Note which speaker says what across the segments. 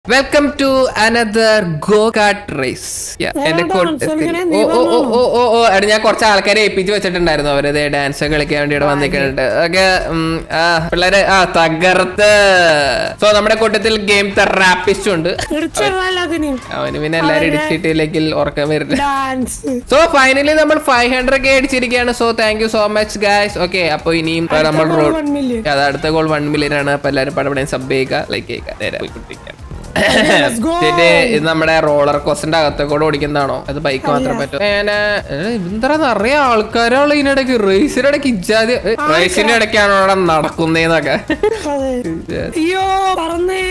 Speaker 1: Welcome to another go kart race എന്റെ
Speaker 2: ഏതാ
Speaker 1: കൂട്ടത്തിൽ
Speaker 2: dance കളിക്കണേ?
Speaker 1: ഓ
Speaker 2: നീ
Speaker 1: ഓ ഓ ഓ ഓ ഓ എടാ ഞാൻ കുറച്ച് ആൾക്കാരെ ഏൽപ്പിച്ച് വെച്ചിട്ടുണ്ടായിരുന്നു അവരത് ഡാൻസ് കളിക്കാൻ വേണ്ടി ഇവിടെ വന്നിട്ടുണ്ട് ഓക്കെ പിള്ളേര് ആ തകർത്ത് സോ നമ്മുടെ കൂട്ടത്തിൽ ഗെയിം തെറാപ്പിസ്റ്റ് ഉണ്ട്
Speaker 2: ഇടിച്ചതിനും
Speaker 1: അവന് പിന്നെ എല്ലാരും ഇടിച്ചിട്ടില്ലെങ്കിൽ ഉറക്കം വരില്ല
Speaker 2: ഡാൻസ്
Speaker 1: സോ ഫൈനലി നമ്മൾ ഫൈവ് ഹൺഡ്രഡ് കെ അടിച്ചിരിക്കുകയാണ് so thank you so much guys okay അപ്പൊ ഇനിയും ആ, നമ്മൾ
Speaker 2: goal
Speaker 1: റോഡ്
Speaker 2: one million.
Speaker 1: അത് അടുത്ത ഗോൾ വൺ മില്യൺ ആണ് അപ്പൊ എല്ലാരും പടപടയും സബ് ചെയ്യുക ലൈക്ക് ചെയ്യുക നേരെ പോയിക്കൊണ്ടിരിക്കുക
Speaker 2: Let's go.
Speaker 1: ചേച്ചി, ഇത് നമ്മുടെ റോളർ കോസ്റ്ററിന്റെ അകത്തെ കൂടെ ഓടിക്കുന്നതാണോ അത് ബൈക്ക് മാത്രം പറ്റും എന്താ നിറയെ ആൾക്കാരാണ് ഇതിനിടയ്ക്ക് റേസിന്റെ ഇടയ്ക്ക് ഇജാതി റേസിന്റെ ഇടയ്ക്കാണ് അവിടെ നടക്കുന്നേന്നൊക്കെ
Speaker 2: അതെ അയ്യോ പറന്നേ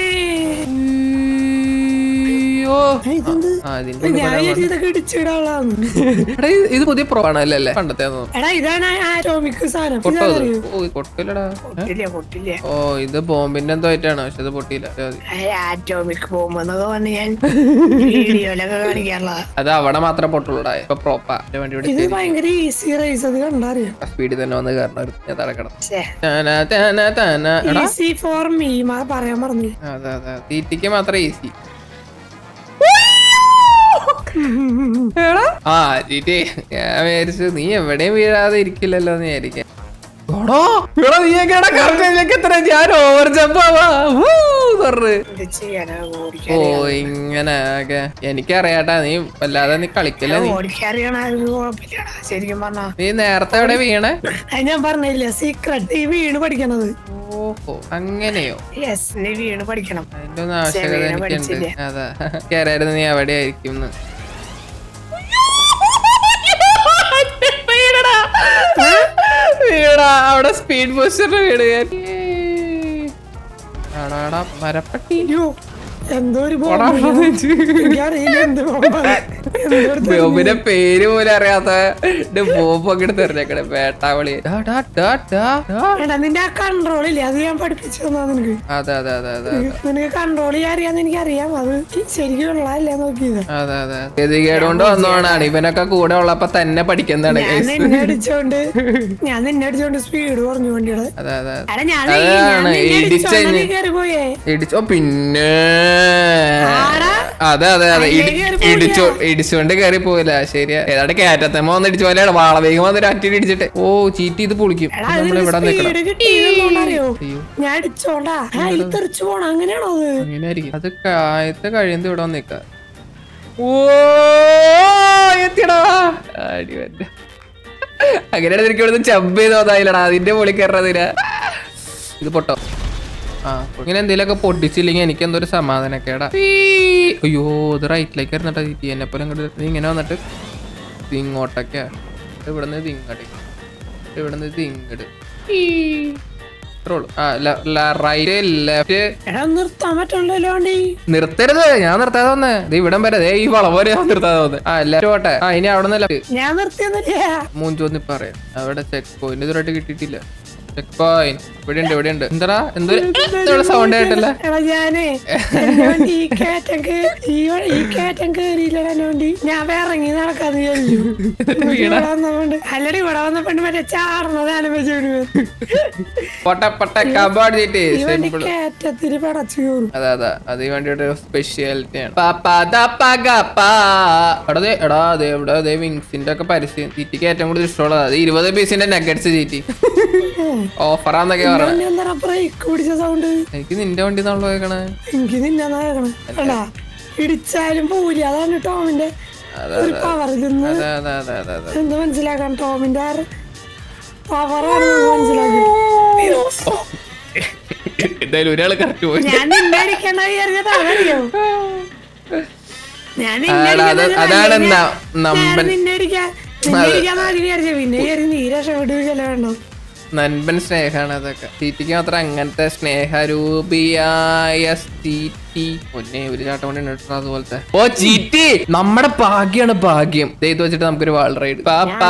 Speaker 1: അയ്യോ
Speaker 2: ഏയ്, ഇതെന്ത്?
Speaker 1: ആ, ഇതിന്റെ
Speaker 2: ഞാൻ വിചാരിച്ചു ഇതൊക്കെ ഇടിച്ചിടാളാന്ന്
Speaker 1: എടാ, ഇത് ഇത് പുതിയ പ്രോ ആണല്ലേ അല്ലേ പണ്ടത്തെ
Speaker 2: എടാ ഇതാണ് ആറ്റോമിക് സാധനം
Speaker 1: പൊട്ടോ ഇത്?
Speaker 2: ഇതറിയോ?
Speaker 1: ഓ ഇത് പൊട്ടില്ലടാ ഏ?
Speaker 2: പൊട്ടില്ല പൊട്ടില്ല
Speaker 1: ഓ ഇത് ബോംബിന്റെ എന്തോ ആയിട്ടാണ് പക്ഷെ ഇത് പൊട്ടിയില്ല ഇത് മതി.
Speaker 2: ആറ്റോമിക് ബോംബെന്നൊക്കെ പറഞ്ഞ് ഞാൻ വീഡിയോയിലൊക്കെ കാണിക്കാറുള്ള
Speaker 1: അത് അവിടെ മാത്രമേ പൊട്ടുള്ളൂടാ ഇപ്പൊ പ്രോപ്പാ എന്റെ വണ്ടി
Speaker 2: ഇത് ഭയങ്കര ഈസി റേസ് അത് കണ്ടറിയോ
Speaker 1: സ്പീഡിൽ തന്നെ വന്ന് കാരണം എടുത്ത് ഞാൻ തടക്കണം
Speaker 2: ഛേ
Speaker 1: താന, താന, താന. എടാ
Speaker 2: ഈസി ഫോർ മീ പറയാൻ പറഞ്ഞു
Speaker 1: അതെ അതെ തീറ്റിക്ക് മാത്രം ഈസി ആ ചീറ്റി ഞാൻ വിചാരിച്ചു നീ എവിടെയും വീഴാതെ ഇരിക്കില്ലല്ലോ എന്ന് വിചാരിക്കാം എടാ, എടാ, നീയൊക്കെ എടാ correct ഇതിലേക്ക് എത്ര? ഞാൻ ഓവർ ജമ്പ് ആവാ ഊ, പറഞ്ഞ്.
Speaker 2: ഇത് ചെയ്യാനാ
Speaker 1: ഓ
Speaker 2: ഓടിക്കാൻ
Speaker 1: ഇങ്ങനെ ഒക്കെ എനിക്കറിയാട്ടാ നീ വല്ലാതെ നീ കളിക്കില്ല നീ
Speaker 2: ഓടിക്കറിയണ കുഴപ്പമില്ലടാ ശരിക്കും പറഞ്ഞാ
Speaker 1: നീ നേരത്തെ എവിടെ വീണേ
Speaker 2: അത് ഞാൻ പറഞ്ഞില്ല സീക്രട്ട് ഈ വീണ് പഠിക്കണത്
Speaker 1: ഓഹോ അങ്ങനെയോ
Speaker 2: യെസ് നീ വീണ് പഠിക്കണം
Speaker 1: അതിന്റെ ഒന്നും ആവശ്യകത
Speaker 2: ചെവിനെ
Speaker 1: എനിക്കുണ്ട്
Speaker 2: പഠിച്ചില്ലേ?
Speaker 1: അതാ കയറായിരുന്നു നീ എവിടെ ആയിരിക്കും വീടാ അവിടെ സ്പീഡ് ബൂസ്റ്ററിന്റെ വീട് ഞാൻ ആടാടാ മരപ്പട്ടി
Speaker 2: അയ്യോ എന്തോ ഒരു
Speaker 1: പോടാ,
Speaker 2: ബോംബ്
Speaker 1: പോടാ, വെച്ച്.
Speaker 2: എനിക്കറിയില്ല എന്ത് ബോംബാണ് എന്തോ ഒരു തെറി.
Speaker 1: ബോബിന്റെ പേര് പോലും അറിയാത്ത ബോബ് അങ്ങോട്ട് തെരഞ്ഞേക്കണേ വേട്ടാവളി ഡാ, ഡാ, ഡാ, ഡാ, ഡാ.
Speaker 2: എടാ നിന്റെ ആ കൺട്രോൾ ഇല്ലേ അത് ഞാൻ പഠിപ്പിച്ചു തന്നാ നിനക്ക്
Speaker 1: അതെ അതെ അതെ അതെ അതെ
Speaker 2: നിനക്ക് കൺട്രോൾ ചെയ്യാൻ അറിയാന്ന് എനിക്കറിയാം അത് ശരിക്കും ഉള്ളതല്ലേ നോക്കിയത്
Speaker 1: അതെ അതെ ഗതികേട് കൊണ്ട് വന്നോണാണ് ഇവനൊക്കെ കൂടെ ഉള്ളപ്പോ തന്നെ പഠിക്കുന്നതാണ്
Speaker 2: ഞാൻ
Speaker 1: guys.
Speaker 2: നിന്നെ അടിച്ചോണ്ട് ഞാൻ നിന്നെ അടിച്ചോണ്ട് സ്പീഡ് കുറഞ്ഞു വണ്ടിയുടെ
Speaker 1: അതെ അതെ അതെ.
Speaker 2: എടാ ഞാൻ
Speaker 1: അതാണ് ഇടിച്ചഞ്ഞ്
Speaker 2: കയറി പോയേ
Speaker 1: ഇടിച്ചോ പിന്നെ
Speaker 2: ആടാ?
Speaker 1: അതെ അതെ അതെ ഇടി-
Speaker 2: അതിലേക്ക് കയറി പോവില്ല.
Speaker 1: ഇടിച്ചോ ഇടിച്ചോണ്ട് കയറി പോവില്ല ശരിയാ ഏതാണ്ട് കയറ്റത്തമ്മ വന്ന് ഇടിച്ചു പോലെയാണ് വാളവേഗം വന്ന് അറ്റി ഇടിച്ചിട്ട് ഓ ചീറ്റി ഇത് പൊളിക്കും
Speaker 2: എടാ
Speaker 1: നമ്മൾ
Speaker 2: അതിന്
Speaker 1: ഇവിടെ നിക്കണം
Speaker 2: സ്പീഡ് കിട്ടിയതെന്നറിയോ
Speaker 1: അയ്യോ
Speaker 2: ഞാൻ അടിച്ചോണ്ടാ ആ, അതിൽ തെറിച്ചു പോണ അങ്ങനെയാണോ അത്
Speaker 1: അങ്ങനെയായിരിക്കും അത് കായത്ത് കഴിയുന്നത് ഇവിടെ വന്ന് നിക്ക ഓ എത്തിയടാ അടി വന്നെ അങ്ങനെയാണ് എനിക്ക് ഇവിടുന്ന് ചമ്പ് ചെയ്ത് തോന്നായില്ലടാ അതിന്റെ പൊളി കയറതിനാ ഇത് പൊട്ടോ ആ ഇങ്ങനെ എന്തെങ്കിലുമൊക്കെ പൊട്ടിച്ചില്ലെങ്കിൽ എനിക്ക് എന്തോ ഒരു സമാധാനക്കേടാ ഈ, അയ്യോ ഇത് റൈറ്റിലേക്ക് ഇരുന്നിട്ടാ തീറ്റി എന്നെ പോലെ ഇങ്ങോട്ട് നീ ഇങ്ങനെ വന്നിട്ട് ഇത് ഇങ്ങോട്ടൊക്കെയാ ഇത് ഇവിടുന്ന് ഇത് ഇങ്ങോട്ടേക്ക് ഇത് ഇവിടുന്ന് ഇത് ഇങ്ങോട്ട് ഇത്രേ ഉള്ളൂ ആ റൈറ്റ് ലെഫ്റ്റ്
Speaker 2: എടാ നിർത്താൻ പറ്റണല്ലോ വണ്ടി
Speaker 1: നിർത്തരുത് ഞാൻ നിർത്താതെ വന്നേ ഇത് ഇവിടം വരെ ദേ ഈ വളം വരെ ഞാൻ നിർത്താതെ വന്നേ ആ എല്ലാരും ഓട്ടെ ആ ഇനി അവിടെ നിന്ന് ലെഫ്റ്റ്
Speaker 2: ഞാൻ നിർത്തിയൊന്നുമില്ല
Speaker 1: മൂഞ്ചോന്ന് ഇപ്പൊ അറിയാം അവിടെ ചെക്ക് പോയിന്റ് ഇതുവരായിട്ട് കിട്ടിയിട്ടില്ല ചെക്ക് പോയിന്റ് ഇവിടെ ഉണ്ട് ഇവിടെ ഉണ്ട് എന്താ എന്തൊരു സൗണ്ട് ആയിട്ടല്ല
Speaker 2: എടാ ഞാനേ എന്റെ വണ്ടി ഈ കയറ്റം കേ- ഈ വ- ഈ കയറ്റം കേറിയില്ലടാ എന്റെ വണ്ടി ഞാൻ വേറെ ഇറങ്ങി നടക്കാന്ന് വിചാരിച്ചു ഇവിടെ വന്നപ്പോണ്ട് അല്ലടി ഇവിടെ വന്നപ്പോണ്ട് മറ്റേ ചാടണതാണ് വെച്ചോണ്ട്
Speaker 1: പൊട്ട പൊട്ട കബാഡ് ചീറ്റ്
Speaker 2: ഈ വണ്ടി
Speaker 1: സിമ്പിൾ
Speaker 2: കയറ്റത്തിന് പടച്ചു കയറും
Speaker 1: അതെ അതെ അത് ഈ വണ്ടിയുടെ സ്പെഷ്യാലിറ്റിയാണ് പാപ്പാ ദാ പാ പാ. എടാ ദേ എടാ ദേ ഇവിടെ ദേ വിങ്സിന്റെ ഒക്കെ പരസ്യം ചീറ്റിക്ക് ഏറ്റവും കൂടുതൽ ഇഷ്ടമുള്ളത് അത് ഇരുപത് പീസിന്റെ നെഗറ്റ്സ് ചീറ്റി ഓഫറാന്നൊക്കെ പറഞ്ഞത്
Speaker 2: വണ്ടി എന്താ ബ്രേക്ക് പിടിച്ച സൗണ്ട്
Speaker 1: എനിക്ക് നിന്റെ വണ്ടി നാളെ കേൾക്കണേ
Speaker 2: എനിക്ക് നിന്നെ കേൾക്കണം അല്ല ഇടിച്ചാലും പോവില്ല അതാണ് ടോമിന്റെ ഒരു പവർ ഇതൊന്ന്
Speaker 1: അതെ അതെ അതെ അതെ അതെ
Speaker 2: എന്ത് മനസ്സിലാക്കാൻ ടോമിന്റെ പവറാണ് മനസ്സിലാക്കി
Speaker 1: എന്തായാലും ഒരാള് കറക്റ്റ് പോയി
Speaker 2: ഞാൻ നിന്നെ അടിക്കണ്ട വിചാരിച്ചിട്ട് അതറിയോ ഞാൻ നിന്നെ
Speaker 1: ആടാ, അത്
Speaker 2: അടിക്കണ്ട
Speaker 1: അതാണ്
Speaker 2: ഞാൻ-
Speaker 1: ന- നമ്പൻ
Speaker 2: ഞാൻ നിന്നെ അടിക്കാൻ നിന്നെ അടിക്കാന്ന് ആദ്യം വിചാരിച്ചു പിന്നെ കയറി നീ രക്ഷപ്പെടുകയല്ലേ വേണ്ടോ
Speaker 1: നൻപൻ സ്നേഹാണ് അതൊക്കെ ചീറ്റിക്ക് മാത്രം അങ്ങനത്തെ സ്നേഹരൂപിയായ ചീറ്റി ഒന്നേ ഒരു ചാട്ടം കൊണ്ട് ഇട്ടിട്ട് അതുപോലത്തെ ഓ ചീറ്റി നമ്മുടെ ഭാഗ്യാണ് ഭാഗ്യം ദേ ഇത് വെച്ചിട്ട് നമുക്കൊരു വാൾ റൈഡ്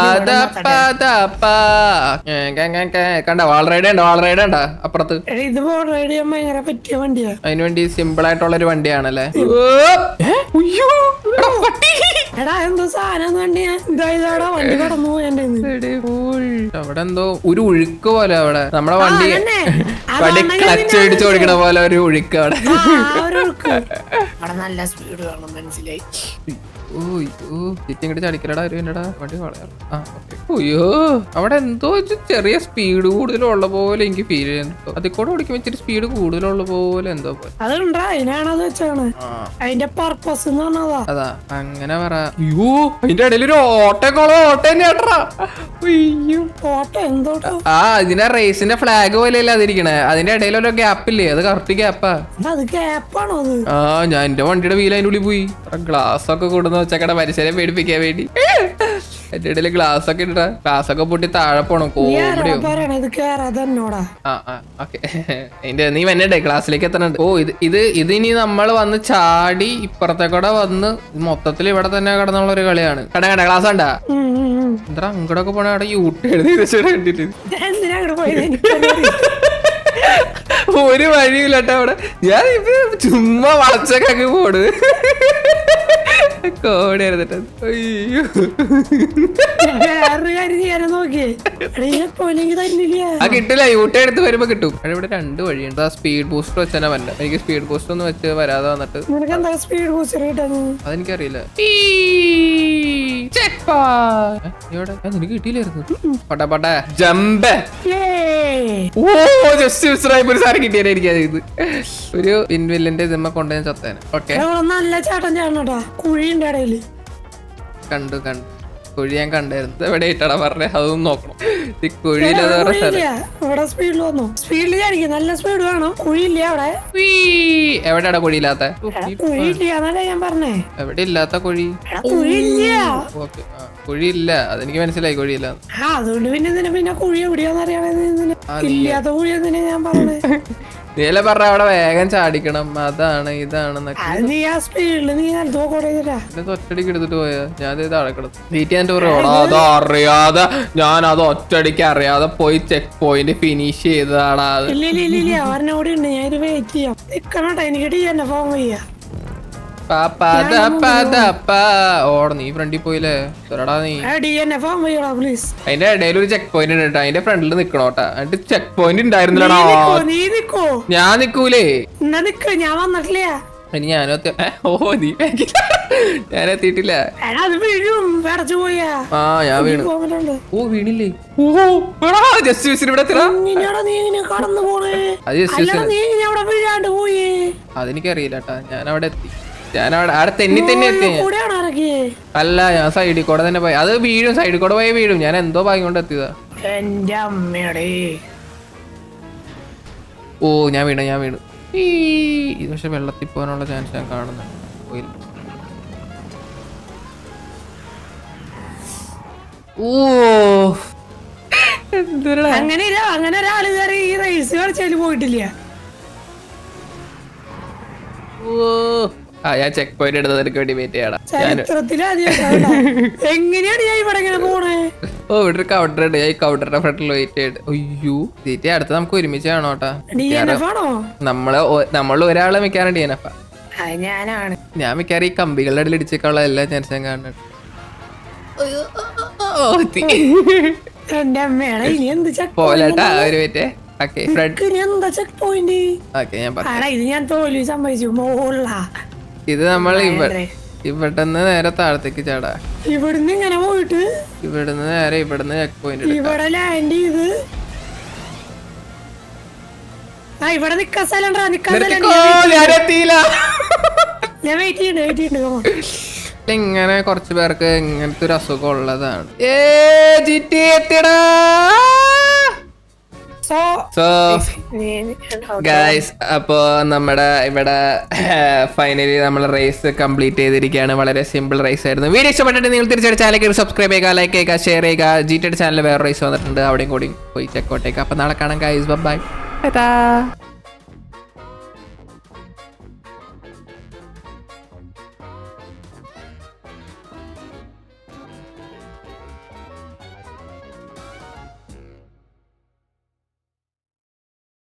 Speaker 1: കണ്ട വാൾ റൈഡ് ഉണ്ടോ വാൾ റൈഡ് ഉണ്ടോ അപ്പുറത്ത്
Speaker 2: എടാ, ഇത് ബോർഡ് റൈഡ് ചെയ്യാൻ ഭയങ്കര പറ്റിയ വണ്ടിയാ
Speaker 1: അതിനു വേണ്ടി സിമ്പിൾ ആയിട്ടുള്ള ഒരു വണ്ടിയാണല്ലേ ഓ, ഏ, ഉയ്യോ, എടാ, പട്ടി.
Speaker 2: എടാ എന്തോ സാധനം വണ്ടി ഞാൻ ഇതായതാടാ വണ്ടി കടന്നു പോയെന്റെ
Speaker 1: എടേ, ഓൾ. അവിടെ എന്തോ ഒരു ഒഴുക്ക് പോലെ അവിടെ നമ്മുടെ വണ്ടി
Speaker 2: അതന്നെ ആ
Speaker 1: വണ്ടി
Speaker 2: അതാണ് ഞാൻ
Speaker 1: ക്ലച്ച്
Speaker 2: നിന്നെ
Speaker 1: പിടിച്ച് ഓടിക്കണ പോലെ ഒരു ഒഴുക്ക് അവിടെ
Speaker 2: ആ, ആ ഒരു ഒഴുക്ക്. അവിടെ നല്ല സ്പീഡ് വേണം മനസ്സിലായി
Speaker 1: ഓ ഓ ചുറ്റും ഇങ്ങോട്ട് ചടിക്കലടാ ഒരു എന്നടാ വണ്ടി വളയാ ആ ഓക്കെ അയ്യോ അവിടെ എന്തോ ഒരു ചെറിയ സ്പീഡ് കൂടുതലുള്ള പോലെ എനിക്ക് ഫീൽ ചെയ്യുന്നുണ്ട് അതിൽ കൂടെ ഓടിക്കുമ്പോൾ ഇച്ചിരി സ്പീഡ് കൂടുതലുള്ള പോലെ എന്തോ പോലെ
Speaker 2: അതുണ്ടാ അതിനാണത് വെച്ചാണ് അതിന്റെ പർപ്പസ് എന്ന് പറഞ്ഞതാ
Speaker 1: അതാ അങ്ങനെ പറ അയ്യോ അതിന്റെ ഇടയിൽ ഒരു ഓട്ടോക്കോളോ ഓട്ടോ തന്നെ ഏട്ടാ അയ്യോ
Speaker 2: ഓട്ടോ എന്തോട്ടോ
Speaker 1: ആ ഇതിന്റെ റേസിന്റെ ഫ്ലാഗ് പോലെയല്ല അതിരിക്കണേ അതിന്റെ ഇടയിൽ ഒരു ഗ്യാപ്പ് ഇല്ലേ അത് കറക്റ്റ് ഗ്യാപ്പാ
Speaker 2: അത് ഗ്യാപ്പാണോ അത്
Speaker 1: ആ ഞാൻ എന്റെ വണ്ടിയുടെ വീൽ അതിന്റെ ഉള്ളിൽ പോയി ഗ്ലാസ് ഒക്കെ കൊടുന്ന വെച്ചക്കട മനുഷ്യരെ പേടിപ്പിക്കാൻ വേണ്ടി എന്റെ ഇടയിൽ ഗ്ലാസ് ഒക്കെ ഇട്ടാ ഗ്ലാസ് ഒക്കെ പൊട്ടി താഴെ പോണം
Speaker 2: നീ ആരാ
Speaker 1: കോമഡിയോ
Speaker 2: പറയണ ഇത് കേറാതെ എന്നോടാ
Speaker 1: ആ ആ ഓക്കെ എന്റെ നീ വന്നേ ക്ലാസ്സിലേക്ക് എത്തണുണ്ട് ഓ ഇത് ഇത് ഇത് ഇനി നമ്മൾ വന്ന് ചാടി ഇപ്പുറത്തെ കൂടെ വന്ന് മൊത്തത്തിൽ ഇവിടെ തന്നെ കിടന്നുള്ള ഒരു കളിയാണ് കട കട ക്ലാസ് കണ്ടാ
Speaker 2: ഉം, ഉം, ഉം.
Speaker 1: എന്താ അങ്ങോട്ടൊക്കെ പോണ അവിടെ യൂട്ട് എഴുതി വെച്ചിട്ട് കണ്ടിട്ട്
Speaker 2: ഞാൻ എന്തിനാ അങ്ങോട്ട് പോയത് എനിക്കറിയില്ല.
Speaker 1: ഒരു വഴിയില്ല കേട്ടോ അവിടെ ഞാൻ ഇപ്പൊ ചുമ്മാ വളച്ചൊക്കെ പോണ് കോടി ആയിരുന്നിട്ട് അയ്യോ
Speaker 2: വേറൊരു കാര്യം ചെയ്യാനും നോക്കിയേ പോലെങ്കിൽ തന്നില്ല
Speaker 1: ആ കിട്ടില്ല യൂട്ട എടുത്ത് വരുമ്പോ കിട്ടും അവിടെ ഇവിടെ രണ്ട് വഴിയുണ്ട് ആ സ്പീഡ് ബൂസ്റ്റർ വെച്ചാൽ വല്ല എനിക്ക് സ്പീഡ് ബൂസ്റ്റർ ഒന്നും വെച്ച് വരാതെ വന്നിട്ട്
Speaker 2: നിനക്ക് എന്താ സ്പീഡ് ബൂസ്റ്റർ കിട്ടുന്നു
Speaker 1: അതെനിക്കറിയില്ല Check point. ഏ, എവിടെ? ഏ, നിനക്ക് കിട്ടിയില്ലായിരുന്നു പട്ട പട്ട ജമ്പ് ഓ ജസ്റ്റ് മിസ്റായപ്പോ ഒരു സാധനം കിട്ടിയാലേ എനിക്ക് ഇത് ഒരു പിൻവില്ലിന്റെ ഇതുമ്മ കൊണ്ട് ഞാൻ ചത്തേനെ ഓക്കെ
Speaker 2: ഇവിടെ നല്ല ചേട്ടൻ ചേട്ടനട്ടാ കുഴിന്റെ ഇടയില്
Speaker 1: കണ്ടു കണ്ടു കുഴി ഞാൻ കണ്ടായിരുന്നു ഇത് എവിടെ ഇട്ടടാ പറഞ്ഞേ അതൊന്നും നോക്കണം ഈ കുഴിയിലത് പറഞ്ഞ സ്ഥലം
Speaker 2: കുഴിയില്ല ഇവിടെ സ്പീഡിൽ വന്നു സ്പീഡിൽ ചാടിക്കും നല്ല സ്പീഡ് വേണം കുഴിയില്ല അവിടെ
Speaker 1: എവിടെയാടാ കുഴിയില്ലാത്ത
Speaker 2: എടാ, കുഴിയില്ല എന്നല്ലേ ഞാൻ പറഞ്ഞേ
Speaker 1: എവിടെ ഇല്ലാത്ത കുഴി
Speaker 2: എടാ കുഴിയില്ല
Speaker 1: ഓക്കെ കുഴിയില്ല അതെനിക്ക് മനസ്സിലായി കുഴിയില്ല
Speaker 2: ആ അതുകൊണ്ട് പിന്നെ ഇതിന് പിന്നെ കുഴി എവിടെയാന്ന് അറിയണത് ഇതിന്
Speaker 1: ആ, നീ-
Speaker 2: ഇല്ലാത്ത കുഴി എന്തിനാ ഞാൻ പറഞ്ഞേ
Speaker 1: നീല പറഞ്ഞ അവിടെ വേഗം ചാടിക്കണം അതാണ് ഇതാണെന്നൊക്കെ
Speaker 2: അത് നീ ആ സ്പീഡിൽ നീ നിലത്ത് പോകോടേതില്ല
Speaker 1: ഇത് ഒറ്റടിക്ക് എടുത്തിട്ട് പോയാ ഞാൻ ഇത് അടക്കണം തീറ്റ എന്റെ പറയോടാ അത് അറിയാതെ ഞാൻ അത് ഒറ്റടിക്ക് അറിയാതെ പോയി ചെക്ക് പോയിന്റ് ഫിനിഷ് ചെയ്തതാടാ അത്
Speaker 2: ഇല്ല ഇല്ല ഇല്ല ഇല്ല അവരുടെ കൂടെ ഉണ്ട് ഞാൻ ഇത് വെയിറ്റ് ചെയ്യാം നിക്കണോട്ടെ എനിക്ക് ടീ എന്നെ ഫോൺ ചെയ്യാ
Speaker 1: ഓട നീ ഫ്രണ്ടിൽ പോയില്ലേ എടാ നീ
Speaker 2: ഡി എന്നെ ഫോൺ ചെയ്യടാ പ്ലീസ്
Speaker 1: അതിന്റെ ഇടയിൽ ഒരു ചെക്ക് പോയിന്റ് ഉണ്ട് കേട്ടോ അതിന്റെ ഫ്രണ്ടിൽ നിക്കണോട്ടാ എന്നിട്ട് ചെക്ക് പോയിന്റ് ഉണ്ടായിരുന്നില്ലടാ
Speaker 2: നിക്കോ നീ നിക്കോ
Speaker 1: ഞാൻ നിക്കൂലേ
Speaker 2: എന്നാ നിക്ക് ഞാൻ വന്നിട്ടില്ല
Speaker 1: ഇനി ഞാനും എത്തി ഏ, ഓ നീ back ൽ. ഞാൻ എത്തിയിട്ടില്ല
Speaker 2: എടാ അത് വീഴും പടച്ചു പോയാ
Speaker 1: ആ ഞാൻ വീണു
Speaker 2: പോകുന്നുണ്ട്
Speaker 1: ഓ വീണില്ലേ ഓ ജസ്റ്റ് മിസ്സിന് ഇവിടെ എത്തിടാ
Speaker 2: ഇങ്ങനെയാടാ നീ ഇങ്ങനെ കടന്നു പോണേ
Speaker 1: അത് ജസ്റ്റ്
Speaker 2: അല്ലടാ നീ ഇങ്ങനെ അവിടെ വീഴാണ്ട് പോയേ
Speaker 1: അതെനിക്കറിയില്ല കേട്ടാ ഞാൻ അവിടെ എത്തി ഞാൻ അവിടെ അവിടെ തെന്നി തെന്നി എത്തി ഞാൻ.
Speaker 2: കൂടെയാണ് ഇറക്കിയേ
Speaker 1: അല്ല ഞാൻ സൈഡിൽ കൂടെ തന്നെ പോയി അത് വീഴും സൈഡിൽ കൂടെ പോയി വീഴും ഞാൻ എന്തോ ഭാഗ്യം കൊണ്ട് എത്തിയതാ
Speaker 2: എന്റെ അമ്മയുടെ
Speaker 1: ഓ ഞാൻ വീണു ഞാൻ വീണു ഈ ഇത് പക്ഷെ വെള്ളത്തിൽ പോകാനുള്ള ചാൻസ് ഞാൻ കാണുന്നുണ്ട് പോയില്ല ഓ എന്തൊരു
Speaker 2: അങ്ങനെ ഇല്ല അങ്ങനെ ഒരാൾ കയറി ഈ റേസ് കളിച്ചാല് പോയിട്ടില്ല
Speaker 1: ഓ ആ ഞാൻ ചെക്ക് പോയിന്റ് എടുത്തതിനു വേണ്ടി വെയിറ്റ് ചെയ്യണം ഞാൻ
Speaker 2: ചരിത്രത്തിൽ എങ്ങനെയാണ് ഞാൻ ഇവിടെ ഇങ്ങനെ പോണേ
Speaker 1: ഓ ഇവിടെ ഒരു കൗണ്ടർ ഉണ്ട് ഞാൻ ഈ കൗണ്ടറിന്റെ ഫ്രണ്ടിൽ വെയിറ്റ് ചെയ്ത് അയ്യോ തീറ്റ അടുത്ത് നമുക്ക് ഒരുമിച്ച് കാണോ കേട്ടാ
Speaker 2: ഡി എൻ എഫ് ആണോ
Speaker 1: നമ്മള് ഒ- നമ്മള് ഒരാളെ മിക്കാറുണ്ട് ഡി എൻ എഫ്
Speaker 2: അത് ഞാനാണ്
Speaker 1: ഞാൻ മിക്കാറും ഈ കമ്പികളുടെ ഇടയിൽ ഇടിച്ചേക്കാനുള്ള എല്ലാ ചാൻസും ഞാൻ കാണുന്നുണ്ട് അയ്യോ, ഓ, തീ.
Speaker 2: എന്റെ അമ്മയുടെ ഇനി എന്ത് ചെക്ക്
Speaker 1: പോലെട്ടാ ഒരു മിനിറ്റ് ഓക്കെ ഫ്രണ്ട്
Speaker 2: ഇനി എന്താ ചെക്ക് പോയിന്റ്
Speaker 1: ഓക്കെ ഞാൻ പറഞ്ഞു
Speaker 2: ആടാ ഇത് ഞാൻ തോൽവി സമ്മതിച്ചു മോളാ
Speaker 1: ഇത് നമ്മൾ ഇവ- ഇവിടുന്ന് നേരെ താഴത്തേക്ക് ചാടാ
Speaker 2: ഇവിടുന്ന് ഇങ്ങനെ പോയിട്ട്
Speaker 1: ഇവിടുന്ന് നേരെ ഇവിടുന്ന് ചെക്ക് പോയിന്റ് എടുക്കാം
Speaker 2: ഇവിടെ ലാൻഡ് ചെയ്ത് ആ ഇവിടെ നിക്കാൻ സ്ഥലം നിക്കാൻ സ്ഥലം
Speaker 1: നിർത്തിക്കോ, ഞാൻ എത്തിയില്ല
Speaker 2: ഞാൻ വെയിറ്റ് ചെയ്യണ്ട വെയിറ്റ് ചെയ്യണ്ട come on.
Speaker 1: ഇങ്ങനെ കുറച്ച് പേർക്ക് ഇങ്ങനത്തെ ഒരു അസുഖം ഉള്ളതാണ് ഏ ജിറ്റി എത്തിയടാ
Speaker 2: So,
Speaker 1: സോ
Speaker 2: നീ- okay.
Speaker 1: ഗൈസ് അപ്പോ നമ്മുടെ ഇവിടെ ഫൈനലി നമ്മൾ റേസ് കംപ്ലീറ്റ് ചെയ്തിരിക്കുകയാണ് വളരെ സിമ്പിൾ റേസ് ആയിരുന്നു വീഡിയോ ഇഷ്ടപ്പെട്ടിട്ട് നിങ്ങൾ തീർച്ചയായിട്ടും ചാനൽ കയറി സബ്സ്ക്രൈബ് ചെയ്യുക ലൈക്ക് ചെയ്യുക ഷെയർ ചെയ്യുക ജി ടി ചാനലിൽ വേറെ റേസ് വന്നിട്ടുണ്ട് അവിടെയും കൂടി പോയി ചെക്കോട്ടേക്ക് അപ്പൊ നാളെ കാണാം ഗൈസ് ബൈ ബൈ